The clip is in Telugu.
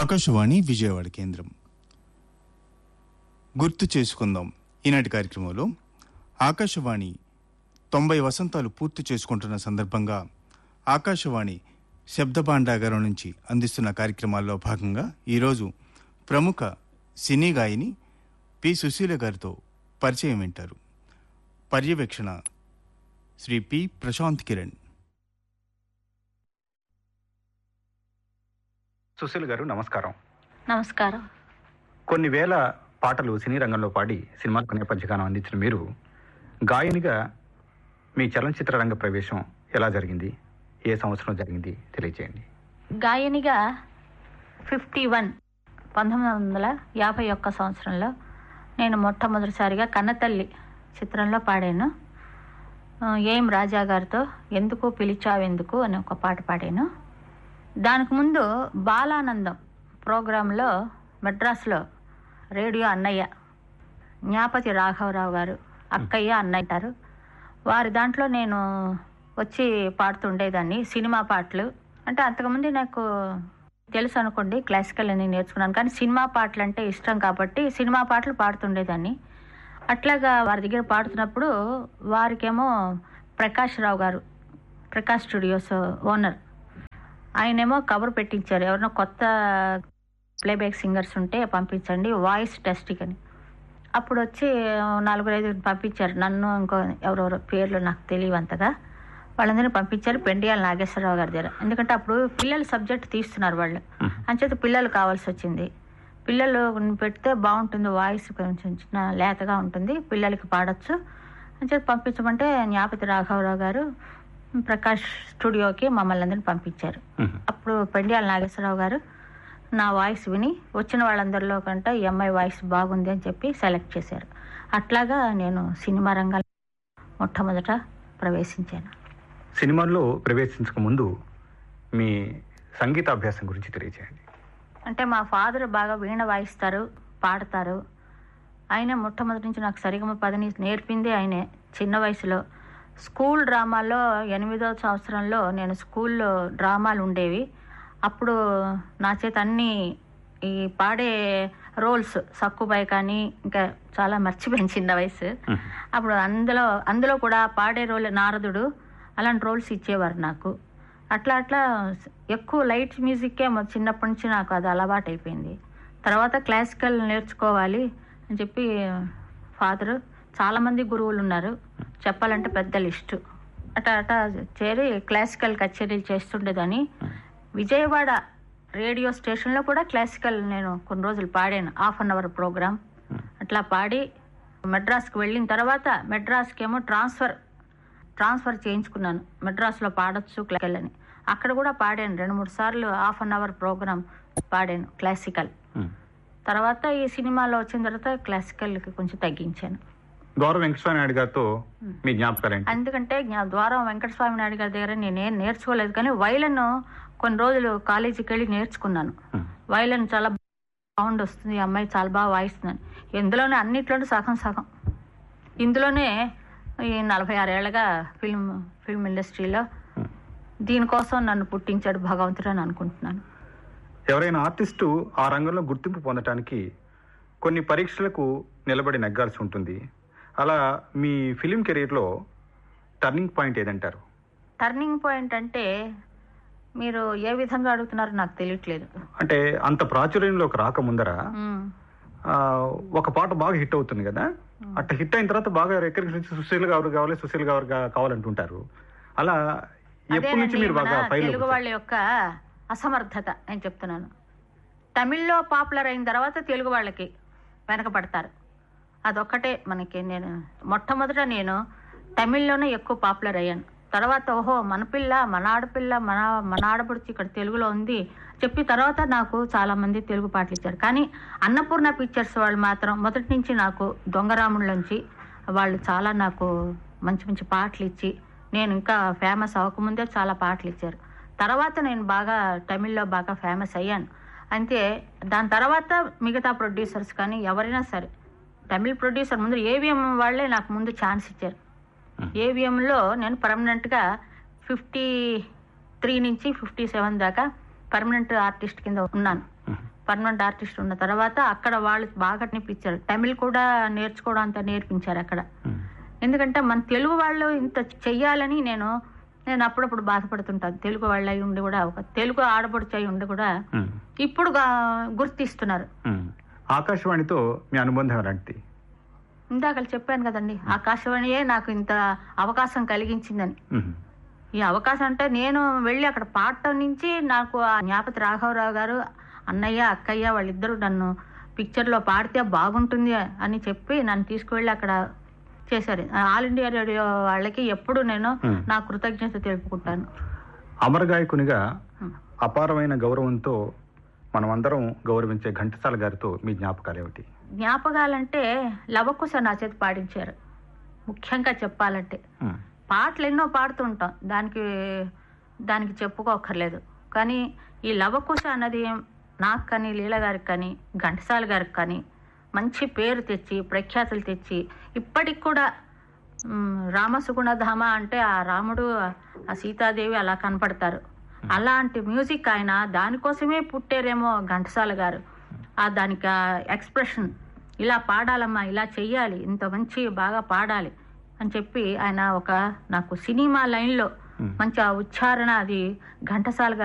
ఆకాశవాణి విజయవాడ కేంద్రం గుర్తు చేసుకుందాం ఈనాటి కార్యక్రమంలో ఆకాశవాణి తొంభై వసంతాలు పూర్తి చేసుకుంటున్న సందర్భంగా ఆకాశవాణి శబ్ద భాండాగారం నుంచి అందిస్తున్న కార్యక్రమాల్లో భాగంగా ఈరోజు ప్రముఖ సినీ గాయని పి సుశీల గారితో పరిచయం వింటారు పర్యవేక్షణ శ్రీ పి ప్రశాంత్ కిరణ్ సుశీల్ గారు నమస్కారం నమస్కారం కొన్ని వేల పాటలు సినీ రంగంలో పాడి సినిమాలకు నేపథ్యగానం అందించిన మీరు గాయనిగా మీ చలనచిత్ర రంగ ప్రవేశం ఎలా జరిగింది ఏ సంవత్సరం జరిగింది తెలియజేయండి గాయనిగా ఫిఫ్టీ వన్ పంతొమ్మిది వందల యాభై ఒక్క సంవత్సరంలో నేను మొట్టమొదటిసారిగా కన్నతల్లి చిత్రంలో పాడాను ఆ, ఏం రాజా గారితో ఎందుకు పిలిచావెందుకు అని ఒక పాట పాడాను దానికి ముందు బాలానందం ప్రోగ్రాంలో మెడ్రాస్లో రేడియో అన్నయ్య జ్ఞాపతి రాఘవరావు గారు అక్కయ్య అన్నయ్య అంటారు వారి దాంట్లో నేను వచ్చి పాడుతుండేదాన్ని సినిమా పాటలు అంటే అంతకుముందు నాకు తెలుసు అనుకోండి క్లాసికల్ అని నేర్చుకున్నాను కానీ సినిమా పాటలు అంటే ఇష్టం కాబట్టి సినిమా పాటలు పాడుతుండేదాన్ని అట్లాగా వారి దగ్గర పాడుతున్నప్పుడు వారికేమో ప్రకాష్ రావు గారు ప్రకాష్ స్టూడియోస్ ఓనర్ ఆయనేమో కవర్ పెట్టించారు ఎవరైనా కొత్త ప్లేబ్యాక్ సింగర్స్ ఉంటే పంపించండి వాయిస్ టెస్టింగ్ అని అప్పుడు వచ్చి నలుగురు ఐదు పంపించారు నన్ను ఇంకో ఎవరెవరో పేర్లు నాకు తెలియవు అంతగా వాళ్ళందరినీ పంపించారు పెండియాల నాగేశ్వరరావు గారి దగ్గర ఎందుకంటే అప్పుడు పిల్లల సబ్జెక్ట్ తీస్తున్నారు వాళ్ళు అంచేత పిల్లలు కావాల్సి వచ్చింది పిల్లలు పెడితే బాగుంటుంది వాయిస్ కొంచెం చిన్న లేతగా ఉంటుంది పిల్లలకి పాడొచ్చు అంచేత పంపించమంటే జ్ఞాపతి రాఘవరావు గారు ప్రకాష్ స్టూడియోకి మమ్మల్ని అందరినీ పంపించారు అప్పుడు పెండియాల నాగేశ్వరరావు గారు నా వాయిస్ విని వచ్చిన వాళ్ళందరిలో కంటే ఈ అమ్మాయి వాయిస్ బాగుంది అని చెప్పి సెలెక్ట్ చేశారు అట్లాగా నేను సినిమా రంగంలో మొట్టమొదట ప్రవేశించాను సినిమాల్లో ప్రవేశించక ముందు మీ సంగీత అభ్యాసం గురించి తెలియజేయండి అంటే మా ఫాదర్ బాగా వీణ వాయిస్తారు పాడతారు ఆయనే మొట్టమొదటి నుంచి నాకు సరిగమ పదని నేర్పింది ఆయనే చిన్న వయసులో స్కూల్ డ్రామాలో ఎనిమిదో సంవత్సరంలో నేను స్కూల్లో డ్రామాలు ఉండేవి అప్పుడు నా చేత అన్ని ఈ పాడే రోల్స్ సక్కుబాయి కానీ ఇంకా చాలా మర్చిపోయింది చిన్న వయసు అప్పుడు అందులో అందులో కూడా పాడే రోల్ నారదుడు అలాంటి రోల్స్ ఇచ్చేవారు నాకు అట్లా అట్లా ఎక్కువ లైట్ మ్యూజిక్కే మొ- చిన్నప్పటి నుంచి నాకు అది అలవాటు అయిపోయింది తర్వాత క్లాసికల్ నేర్చుకోవాలి అని చెప్పి ఫాదర్ చాలామంది గురువులు ఉన్నారు చెప్పాలంటే పెద్ద లిస్టు అట్లా అట్లా చేరి క్లాసికల్ కచేరీలు చేస్తుండేదని విజయవాడ రేడియో స్టేషన్లో కూడా క్లాసికల్ నేను కొన్ని రోజులు పాడాను హాఫ్ అన్ అవర్ ప్రోగ్రామ్ అట్లా పాడి మెడ్రాస్కి వెళ్ళిన తర్వాత మెడ్రాస్కి ఏమో ట్రాన్స్ఫర్ ట్రాన్స్ఫర్ చేయించుకున్నాను మెడ్రాస్లో పాడొచ్చు క్లాసికల్ అని అక్కడ కూడా పాడాను రెండు మూడు సార్లు హాఫ్ అన్ అవర్ ప్రోగ్రామ్ పాడాను క్లాసికల్ తర్వాత ఈ సినిమాలో వచ్చిన తర్వాత క్లాసికల్కి కొంచెం తగ్గించాను గౌరవ వెంకటస్వామి నాయుడు గారితో మీ జ్ఞాపకాలు ఏంటి ఎందుకంటే జ్ఞా- ద్వారం వెంకటస్వామి నాయుడు గారి దగ్గర నేనేం నేర్చుకోలేదు కానీ వైలన్ కొన్ని రోజులు కాలేజీకి వెళ్ళి నేర్చుకున్నాను Hmm. వైలన్ చాలా సౌండ్ వస్తుంది ఈ అమ్మాయి చాలా బాగా వాయిస్తుంది ఇందులోనే అన్నిట్లోనూ సగం సగం ఇందులోనే ఈ నలభై ఆరేళ్లగా ఫిల్మ్ ఫిల్మ్ ఇండస్ట్రీలో దీనికోసం నన్ను పుట్టించాడు భగవంతుడు అని అనుకుంటున్నాను ఎవరైనా ఆర్టిస్టు ఆ రంగంలో గుర్తింపు పొందటానికి కొన్ని పరీక్షలకు నిలబడి నెగ్గాల్సి ఉంటుంది అలా మీ ఫిలిం కెరీర్లో టర్నింగ్ పాయింట్ ఏదంటారు టర్నింగ్ పాయింట్ అంటే మీరు ఏ విధంగా అడుగుతున్నారో నాకు తెలియట్లేదు అంటే అంత ప్రాచుర్యంలోకి రాకముందర మ్మ్. ఆ, ఒక పాట బాగా హిట్ అవుతుంది కదా అట్లా హిట్ అయిన తర్వాత బాగా ఎక్కడికి నుంచి సుశీల్ గారు కావాలి సుశీల్ గారు గా- కావాలంటుంటారు అలా ఎప్పటి నుంచి అదేనండి మీరు బాగా మన పైలో తెలుగు వాళ్ళ యొక్క అసమర్థత నేను చెప్తున్నాను తమిళ్లో పాపులర్ అయిన తర్వాత తెలుగు వాళ్ళకి వెనకబడతారు అదొక్కటే మనకి నేను మొట్టమొదట నేను తమిళ్లోనే ఎక్కువ పాపులర్ అయ్యాను తర్వాత ఓహో మన పిల్ల మన ఆడపిల్ల మన మన ఆడపడుచు ఇక్కడ తెలుగులో ఉంది చెప్పి తర్వాత నాకు చాలా మంది తెలుగు పాటలు ఇచ్చారు కానీ అన్నపూర్ణ పిక్చర్స్ వాళ్ళు మాత్రం మొదటి నుంచి నాకు దొంగరాముళ్ళలోంచి వాళ్ళు చాలా నాకు మంచి మంచి పాటలు ఇచ్చి నేను ఇంకా ఫేమస్ అవ్వకముందే చాలా పాటలు ఇచ్చారు తర్వాత నేను బాగా తమిళ్లో బాగా ఫేమస్ అయ్యాను అంతే దాని తర్వాత మిగతా ప్రొడ్యూసర్స్ కానీ ఎవరైనా సరే తమిళ్ ప్రొడ్యూసర్ ముందు ఏవిఎం వాళ్ళే నాకు ముందు ఛాన్స్ ఇచ్చారు ఏవిఎంలో నేను పర్మనెంట్గా ఫిఫ్టీ త్రీ నుంచి ఫిఫ్టీ సెవెన్ దాకా పర్మనెంట్ ఆర్టిస్ట్ కింద ఉన్నాను పర్మనెంట్ ఆర్టిస్ట్ ఉన్న తర్వాత అక్కడ వాళ్ళు బాగా నేర్పించారు తమిళ్ కూడా నేర్చుకోవడం అంతా నేర్పించారు అక్కడ ఉమ్, ఎందుకంటే మన తెలుగు వాళ్ళు ఇంత చెయ్యాలని నేను నేను అప్పుడప్పుడు బాధపడుతుంటాను తెలుగు వాళ్ళు అయి ఉండి కూడా ఒక తెలుగు ఆడపడుచు అయి ఉండి కూడా ఉమ్, ఇప్పుడు గా- గుర్తిస్తున్నారు ఉమ్. ఆకాశవాణితో మీ అనుబంధం ఎలాంటిది ఇందాక చెప్పాను కదండి ఆకాశవాణియే నాకు ఇంత అవకాశం కలిగించిందని ఉమ్, ఈ అవకాశం అంటే నేను వెళ్ళి అక్కడ పాడటం నుంచి నాకు ఆ జ్ఞాపతి రాఘవరావు గారు అన్నయ్య అక్కయ్య వాళ్ళిద్దరూ నన్ను పిక్చర్లో పాడితే బాగుంటుంది అని చెప్పి నన్ను తీసుకువెళ్ళి అక్కడ చేశారు ఆల్ ఇండియా రేడియో వాళ్ళకి ఎప్పుడు నేను Hmm. నా కృతజ్ఞత తెలుపుకుంటాను అమర గాయకునిగా Hmm. అపారమైన గౌరవంతో మనమందరం గౌరవించే ఘంటసాల గారితో మీ జ్ఞాపకాలు ఏమిటి జ్ఞాపకాలంటే లవకుశ నా చేతి పాడించారు ముఖ్యంగా చెప్పాలంటే ఉమ్, పాటలు ఎన్నో పాడుతుంటాం దానికి దానికి చెప్పుకోకర్లేదు కానీ ఈ లవకుశ అన్నది నాకు కానీ లీల గారికి కానీ ఘంటసాల గారికి కానీ మంచి పేరు తెచ్చి ప్రఖ్యాతులు తెచ్చి ఇప్పటికి కూడా మ్, రామసుగుణధామ అంటే ఆ రాముడు ఆ సీతాదేవి అలా కనపడతారు అలాంటి మ్యూజిక్ ఆయన దానికోసమే పుట్టారేమో ఘంటసాల గారు ఆ దానికి ఎక్స్ప్రెషన్ ఇలా పాడాలమ్మా ఇలా చెయ్యాలి ఇంత మంచి బాగా పాడాలి అని చెప్పి ఆయన ఒక నాకు సినిమా లైన్లో Hmm. మంచి ఆ ఉచ్చారణ అది ఘంటసాల గారు